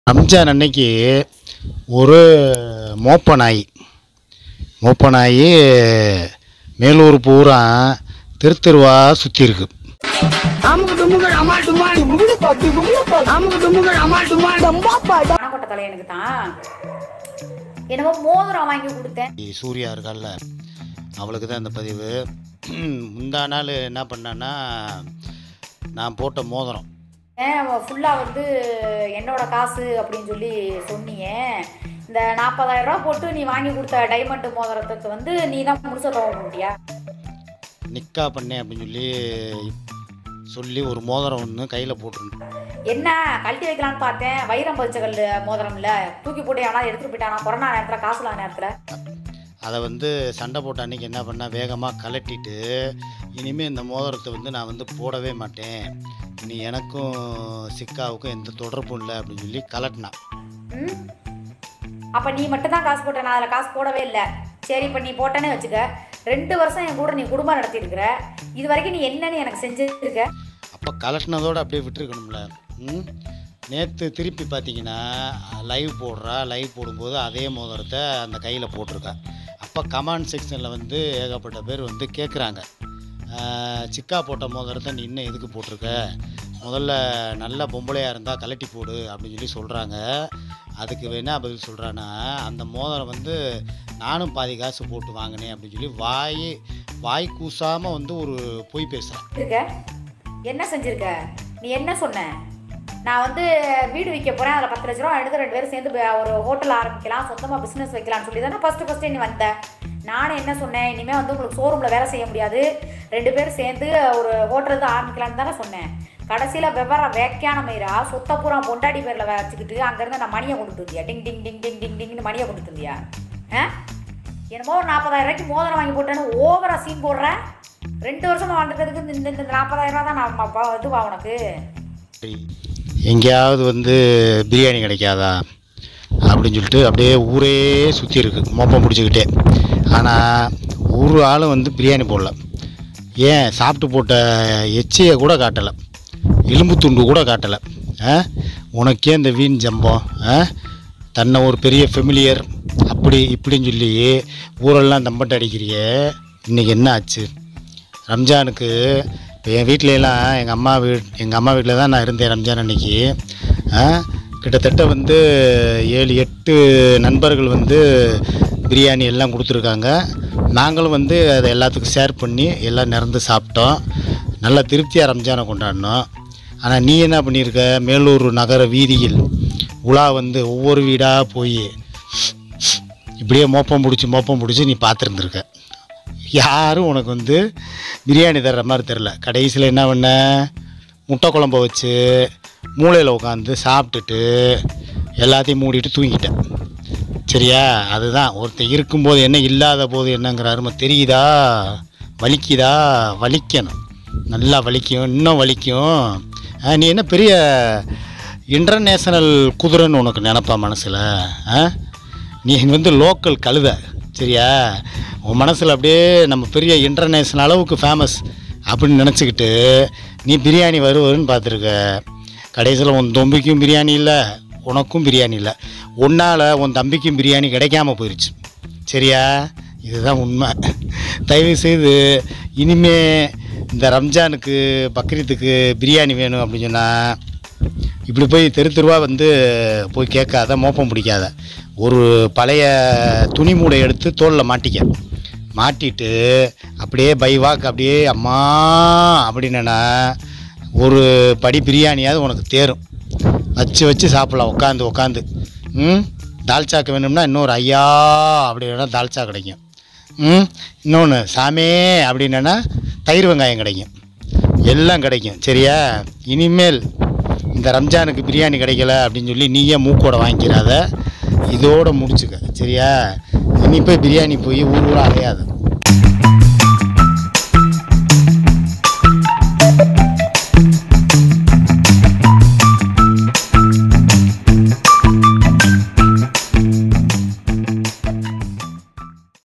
ரம்ஜான் அன்னைக்கு ஒரு மோப்ப நாய் மோப்ப நாய் மேலூர் பூரா தெரு தெருவா சுற்றி இருக்கு அமுக்கு டுமுகள் அமால் டுமால் அமுக்கு டுமுகள் அமால் டுமால் பணக்கொட்டை தலையனுக்கு தான் என்னமோ மோதிரம் வாங்கி கொடுத்தேன் சூர்யா இருக்கால்ல அவளுக்கு தான் இந்த பதிவு முந்தா நாள் என்ன பண்ணான்னா நான் போட்ட மோதிரம் ஃபுல்லாக வந்து என்னோட காசு அப்படின்னு சொல்லி சொன்னீங்க இந்த நாற்பதாயிரம் ரூபா போட்டு நீ வாங்கி கொடுத்த டைமண்ட் மோதிரத்துக்கு வந்து நீ தான் முழுச தவ முடியா நிக்கா பண்ணேன் அப்படின்னு சொல்லி சொல்லி ஒரு மோதிரம் ஒன்று கையில் போட்டிருந்தேன் என்ன கழட்டி வைக்கலான்னு பார்த்தேன் வைரம் பதிச்ச கல் மோதிரம்ல தூக்கி போட்டு எவனா எடுத்துட்டு போயிட்டானா கொரோனா நேரத்தில் காசு இல்லாத நேரத்தில் அதை வந்து சண்டை போட்ட அன்னைக்கு என்ன பண்ணேன் வேகமாக கலட்டிட்டு இனிமேல் இந்த மோதிரத்தை வந்து நான் வந்து போடவே மாட்டேன் இனி எனக்கும் சிக்காவுக்கும் எந்த தொடர்பும் இல்லை அப்படின்னு சொல்லி கலட்டினான் ம் அப்போ நீ மட்டும் தான் காசு போட்ட நான் அதில் காசு போடவே இல்லை சரி இப்போ நீ போட்டேனே வச்சுக்க ரெண்டு வருஷம் என் கூட நீ குடும்பம் நடத்தியிருக்கிற இது வரைக்கும் நீ என்னன்னு எனக்கு செஞ்சுருக்க அப்போ கலட்டினதோடு அப்படியே விட்டுருக்கணும்ல ம் நேற்று திருப்பி பார்த்தீங்கன்னா லைவ் போடுறா லைவ் போடும்போது அதே மோதிரத்தை அந்த கையில் போட்டிருக்கா அப்போ கமெண்ட் செக்ஷனில் வந்து ஏகப்பட்ட பேர் வந்து கேட்குறாங்க சிக்கா போட்ட மோதிரத்தை நீ இன்னும் எதுக்கு போட்டிருக்க முதல்ல நல்ல பொம்பளையாக இருந்தால் கலட்டி போடு அப்படின்னு சொல்லி சொல்கிறாங்க அதுக்கு என்ன பதில் சொல்கிறான்னா அந்த மோதிரம் வந்து நானும் பாதி காசு போட்டு வாங்கினேன் அப்படின்னு சொல்லி வாய் வாய் கூசாமல் வந்து ஒரு பொய் பேசுகிறேன் இருக்க என்ன செஞ்சிருக்க நீ என்ன சொன்ன நான் வந்து வீடு விற்க போகிறேன் அதில் பத்து லட்ச ரூபா எடுத்து ரெண்டு பேரும் சேர்ந்து ப- ஒரு ஹோட்டல் ஆரம்பிக்கலாம் சொந்தமாக பிஸ்னஸ் வைக்கலாம்னு சொல்லி தானே ஃபஸ்ட்டு ஃபஸ்ட்டு நீ வந்த நானும் என்ன சொன்னேன் இனிமேல் வந்து உங்களுக்கு ஷோரூமில் வேலை செய்ய முடியாது ரெண்டு பேரும் சேர்ந்து ஒரு ஹோட்டல் தான் ஆரம்பிக்கலாம்னு தானே சொன்னேன் கடைசியில் விவரம் வேக்கியான மயிரா சொத்த பூரா பொண்டாடி பேரில் வச்சுக்கிட்டு அங்கேருந்து நான் மணியை கொண்டுட்டு வந்தியா டிங் டிங் டிங் டிங் டிங் டிங்னு மணியை கொண்டுட்டு வந்தியா ஆ என்னமோ ஒரு நாற்பதாயிரம் ரூபாய்க்கு மோதிரம் வாங்கி போட்டேன்னு ஓவரா சீன் போடுறேன் ரெண்டு வருஷமா வாழ்ந்துக்கிறதுக்கு இந்த இந்த- இந்த நாற்பதாயிரம் ரூபா தான் நான் ப- இதுவா உனக்கு எங்கேயாவது வந்து பிரியாணி கிடைக்காதா அப்படின்னு சொல்லிட்டு அப்படியே ஊரே சுற்றி இருக்கு மோப்பம் பிடிச்சிக்கிட்டே ஆனால் ஒரு ஆளும் வந்து பிரியாணி போடல ஏன் சாப்பிட்டு போட்ட எச்சியை கூட காட்டலை எலும்பு துண்டு கூட காட்டலை ஆ உனக்கே இந்த வீண் ஜம்பம் ஆ தன்னை ஒரு பெரிய ஃபெமிலியர் அப்படி இப்படின்னு சொல்லி ஊரெல்லாம் தம்பட்டு அடிக்கிறியே இன்றைக்கி என்ன ஆச்சு ரம்ஜானுக்கு இப்போ என் வீட்ல எல்லாம் எங்கள் அம்மா வீட் எங்கள் அம்மா வீட்டில் தான் நான் இருந்தேன் ரம்ஜான் அன்னைக்கு ஆ, கிட்டத்தட்ட வந்து ஏழு எட்டு நண்பர்கள் வந்து பிரியாணி எல்லாம் கொடுத்துருக்காங்க நாங்களும் வந்து அதை எல்லாத்துக்கும் ஷேர் பண்ணி எல்லாம் நிறந்து சாப்பிட்டோம் நல்லா திருப்தியாக ரம்ஜானை கொண்டாடினோம் ஆனால் நீ என்ன பண்ணியிருக்க மேலூர் நகர வீதியில் உலா வந்து ஒவ்வொரு வீடாக போய் இப்படியே மோப்பம் பிடிச்சி மோப்பம் பிடிச்சி நீ பார்த்துருந்துருக்க யாரும் உனக்கு வந்து பிரியாணி தர்ற மாதிரி தெரில கடைசியில் என்ன பண்ண முட்டை குழம்ப வச்சு மூளையில் உட்காந்து சாப்பிட்டுட்டு எல்லாத்தையும் மூடிட்டு தூங்கிட்டேன் சரியா அதுதான் ஒருத்தன் இருக்கும்போது என்ன இல்லாத போது என்னங்கிற அருமை தெரியுதா வலிக்குதா வலிக்கணும் நல்லா வலிக்கும் இன்னும் வலிக்கும் ஆ, நீ என்ன பெரிய இன்டர்நேஷனல் குதிரைன்னு உனக்கு நினப்பா மனசில் ஆ நீ வந்து லோக்கல் கழுதை சரியா உன் மனசில் அப்படியே நம்ம பெரிய இன்டர்நேஷனல் அளவுக்கு ஃபேமஸ் அப்படின்னு நினச்சிக்கிட்டு நீ பிரியாணி வருவதுன்னு பார்த்துருக்க கடைசியில் உன் தொம்பிக்கும் பிரியாணி இல்லை உனக்கும் பிரியாணி இல்லை உன்னால் உன் தம்பிக்கும் பிரியாணி கிடைக்காம போயிடுச்சு சரியா இதுதான் உண்மை தயவு செய்து இனிமே இந்த ரம்ஜானுக்கு பக்ரீத்துக்கு பிரியாணி வேணும் அப்படின்னு சொன்னால் இப்படி போய் தெரு தெருவா வந்து போய் கேட்காத மோப்பம் பிடிக்காத ஒரு பழைய துணி மூடை எடுத்து தோளில் மாட்டிக்க மாட்டிட்டு அப்படியே பை வாக் அப்படியே அம்மா அப்படின்னா ஒரு படி பிரியாணியாவது உனக்கு தேரும் வச்சு வச்சு சாப்பிட்லாம் உட்காந்து உட்காந்து ம் தால்ச்சாக்கு வேணும்னா இன்னொரு ஐயா அப்படின்னா தால்ச்சா கிடைக்கும் ம் இன்னொன்று சாமே அப்படின்னா தயிர் வெங்காயம் கிடைக்கும் எல்லாம் கிடைக்கும் சரியா இனிமேல் இந்த ரம்ஜானுக்கு பிரியாணி கிடைக்கல அப்படின்னு சொல்லி நீயே மூக்கோட வாங்கிக்கிறாத இதோட முடிச்சுக்க சரியா இனி போய் பிரியாணி போய் ஊர் ஊராக அலையாது